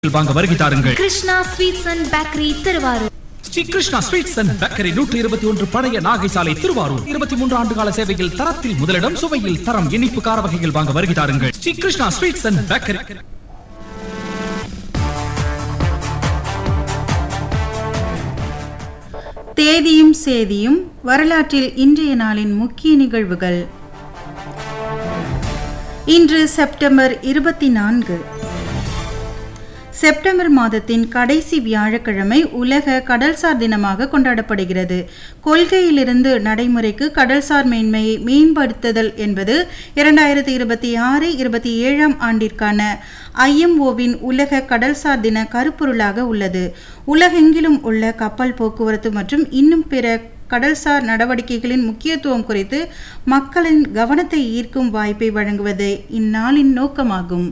வாங்க வருகை தாருங்கள் Krishna sweets and bakery Thiruvarur Sri Krishna sweets and bakery நூற்றி இருபத்தி ஒன்று பழைய நாகை சாலை திருவாரூர் இருபத்தி மூன்று ஆண்டு கால சேவையில் தரத்தில் முதலிடம் சுவையில் தரம் இனிப்பு கார வகைகள் வாங்க வருகை தாருங்கள் Sri Krishna sweets and bakery தேதியும் சேதியும் வரலாற்றில் இன்றைய நாளின் முக்கிய நிகழ்வுகள் இன்று செப்டம்பர் இருபத்தி நான்கு செப்டம்பர் மாதத்தின் கடைசி வியாழக்கிழமை உலக கடல்சார் தினமாக கொண்டாடப்படுகிறது கொள்கையிலிருந்து நடைமுறைக்கு கடல்சார் மேன்மையை மேம்படுத்துதல் என்பது இரண்டாயிரத்தி இருபத்தி ஆறு இருபத்தி ஏழாம் ஆண்டிற்கான ஐஎம்ஓவின் உலக கடல்சார் தின கருப்பொருளாக உள்ளது உலகெங்கிலும் உள்ள கப்பல் போக்குவரத்து மற்றும் இன்னும் பிற கடல்சார் நடவடிக்கைகளின் முக்கியத்துவம் குறித்து மக்களின் கவனத்தை ஈர்க்கும் வாய்ப்பை வழங்குவதே இந்நாளின் நோக்கமாகும்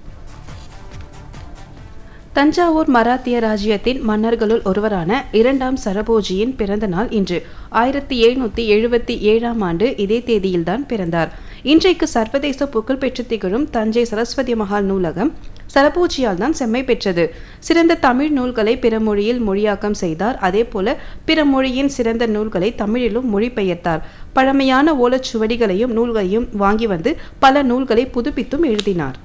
தஞ்சாவூர் மராத்திய ராஜ்யத்தின் மன்னர்களுள் ஒருவரான இரண்டாம் சரபோஜியின் பிறந்த நாள் இன்று ஆயிரத்தி எழுநூத்தி எழுபத்தி ஏழாம் ஆண்டு இதே தேதியில்தான் பிறந்தார் இன்றைக்கு சர்வதேச புகழ்பெற்று திகழும் தஞ்சை சரஸ்வதி மகால் நூலகம் சரபோஜியால் தான் செம்மை பெற்றது சிறந்த தமிழ் நூல்களை பிற மொழியில் மொழியாக்கம் செய்தார் அதேபோல பிற மொழியின் சிறந்த நூல்களை தமிழிலும் மொழிபெயர்த்தார் பழமையான ஓலச்சுவடிகளையும் நூல்களையும் வாங்கி வந்து பல நூல்களை புதுப்பித்தும் எழுதினார்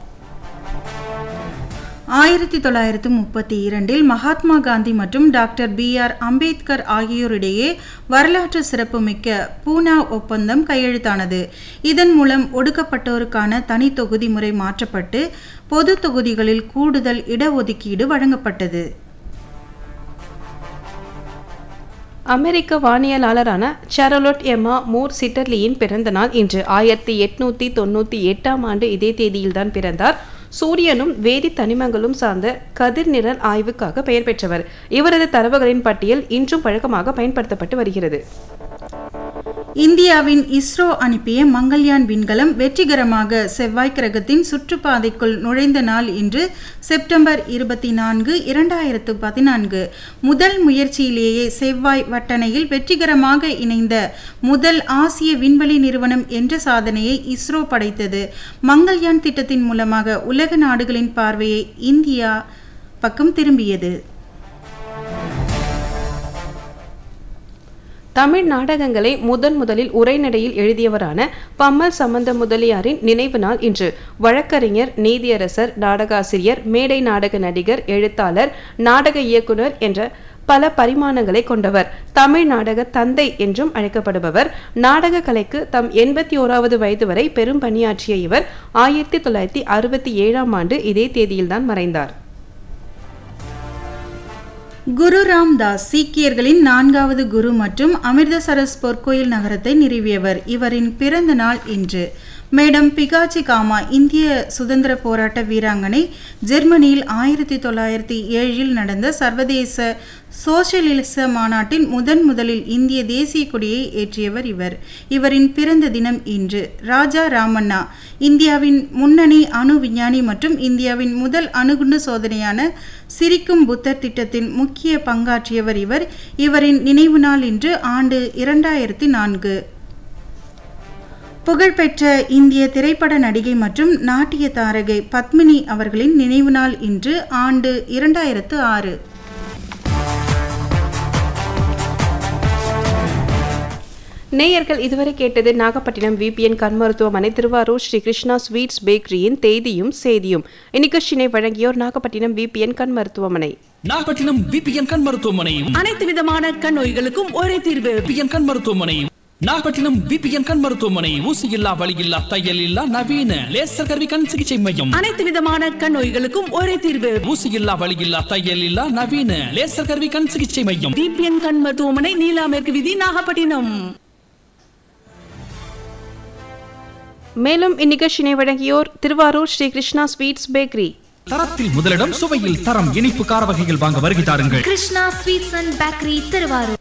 ஆயிரத்தி தொள்ளாயிரத்து முப்பத்தி இரண்டில் மகாத்மா காந்தி மற்றும் டாக்டர் பி ஆர் அம்பேத்கர் ஆகியோரிடையே வரலாற்று சிறப்புமிக்க பூனா ஒப்பந்தம் கையெழுத்தானது இதன் மூலம் ஒடுக்கப்பட்டோருக்கான தனி தொகுதி முறை மாற்றப்பட்டு பொது தொகுதிகளில் கூடுதல் இடஒதுக்கீடு வழங்கப்பட்டது அமெரிக்க வானியலாளரான சாரலோட் எம்மா மூர் சிட்டர்லியின் பிறந்த நாள் இன்று ஆயிரத்தி எட்நூத்தி தொண்ணூத்தி எட்டாம் ஆண்டு இதே தேதியில்தான் பிறந்தார் சூரியனும் வேதி தனிமங்களும் சார்ந்த கதிர்நிழல் ஆய்வுக்காக பெயர் பெற்றவர் இவரது தரவுகளின் பட்டியல் இன்றும் பழக்கமாக பயன்படுத்தப்பட்டு வருகிறது இந்தியாவின் இஸ்ரோ அனுப்பிய மங்கள்யான் விண்கலம் வெற்றிகரமாக செவ்வாய் கிரகத்தின் சுற்றுப்பாதைக்குள் நுழைந்த நாள் இன்று செப்டம்பர் இருபத்தி நான்கு இரண்டாயிரத்து பதினான்கு முதல் முயற்சியிலேயே செவ்வாய் வட்டணையில் வெற்றிகரமாக இணைந்த முதல் ஆசிய விண்வெளி நிறுவனம் என்ற சாதனையை இஸ்ரோ படைத்தது மங்கள்யான் திட்டத்தின் மூலமாக உலக நாடுகளின் பார்வையை இந்தியா பக்கம் திரும்பியது தமிழ் நாடகங்களை முதன் முதலில் உரைநடையில் எழுதியவரான பம்மல் சம்பந்த முதலியாரின் நினைவு நாள் இன்று வழக்கறிஞர் நீதியரசர் நாடகாசிரியர் மேடை நாடக நடிகர் எழுத்தாளர் நாடக இயக்குனர் என்ற பல பரிமாணங்களை கொண்டவர் தமிழ் நாடக தந்தை என்றும் அழைக்கப்படுபவர் நாடக கலைக்கு தம் எண்பத்தி ஓராவது வயது வரை பெரும் பணியாற்றிய இவர் ஆயிரத்தி தொள்ளாயிரத்தி அறுபத்தி ஏழாம் ஆண்டு இதே தேதியில்தான் மறைந்தார் குரு ராம்தாஸ் சீக்கியர்களின் நான்காவது குரு மற்றும் அமிர்தசரஸ் பொற்கோயில் நகரத்தை நிறுவியவர் இவரின் பிறந்த நாள் இன்று மேடம் பிகாச்சி காமா இந்திய சுதந்திர போராட்ட வீராங்கனை ஜெர்மனியில் ஆயிரத்தி தொள்ளாயிரத்தி ஏழில் நடந்த சர்வதேச சோசியலிச மாநாட்டின் முதன் முதலில் இந்திய தேசிய கொடியை ஏற்றியவர் இவர் இவரின் பிறந்த தினம் இன்று ராஜா ராமண்ணா இந்தியாவின் முன்னணி அணு விஞ்ஞானி மற்றும் இந்தியாவின் முதல் அணுகுண்டு சோதனையான சிரிக்கும் புத்தர் திட்டத்தின் முக்கிய பங்காற்றியவர் இவர் இவரின் நினைவு நாள் இன்று ஆண்டு இரண்டாயிரத்தி நான்கு புகழ்பெற்ற இந்திய திரைப்பட நடிகை மற்றும் நாட்டிய தாரகை பத்மினி அவர்களின் நினைவு நாள் இன்று ஆண்டு இரண்டாயிரத்து ஆறு நேயர்கள் இதுவரை கேட்டது நாகப்பட்டினம் விபிஎன் கண் மருத்துவமனை திருவாரூர் ஸ்ரீ கிருஷ்ணா ஸ்வீட்ஸ் பேக்கரியின் தேதியும் சேதியும் இந்நிகழ்ச்சியினை வழங்கியோர் நாகப்பட்டினம் விபிஎன் கண் மருத்துவமனை நாகப்பட்டினம் பிபிஎன் கண் மருத்துவமனையும் அனைத்து விதமான கண் நோய்களுக்கும் ஒரே தீர்வு பிபிஎன் கண் மருத்துவமனையும் நாகப்பட்டினம் பிபிஎன் கண் மருத்துவமனை ஊசி இல்லா வலி இல்லா தையல் இல்லா நவீன லேசர் கருவி கண் சிகிச்சை மையம் அனைத்து விதமான கண் நோய்களுக்கும் ஒரே தீர்வு ஊசி இல்லா வலி இல்லா தையல் இல்லா நவீன லேசர் கருவி கண் சிகிச்சை மையம் டிபிஎன் கண் மருத்துவமனை நீலா மேற்கு விதி நாகப்பட்டினம் மேலும் இந்நிகழ்ச்சியினை வழங்கியோர் திருவாரூர் ஸ்ரீ கிருஷ்ணா ஸ்வீட்ஸ் பேக்கரி தரத்தில் முதலிடம் சுவையில் தரம் இனிப்பு கார வகைகள் வாங்க வருகை தாருங்கள் Krishna sweets and bakery Thiruvarur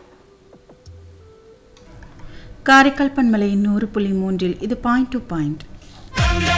Karaikal பண்பலை நூறு புள்ளி மூன்றில் இது பாயிண்ட் டு பாயிண்ட்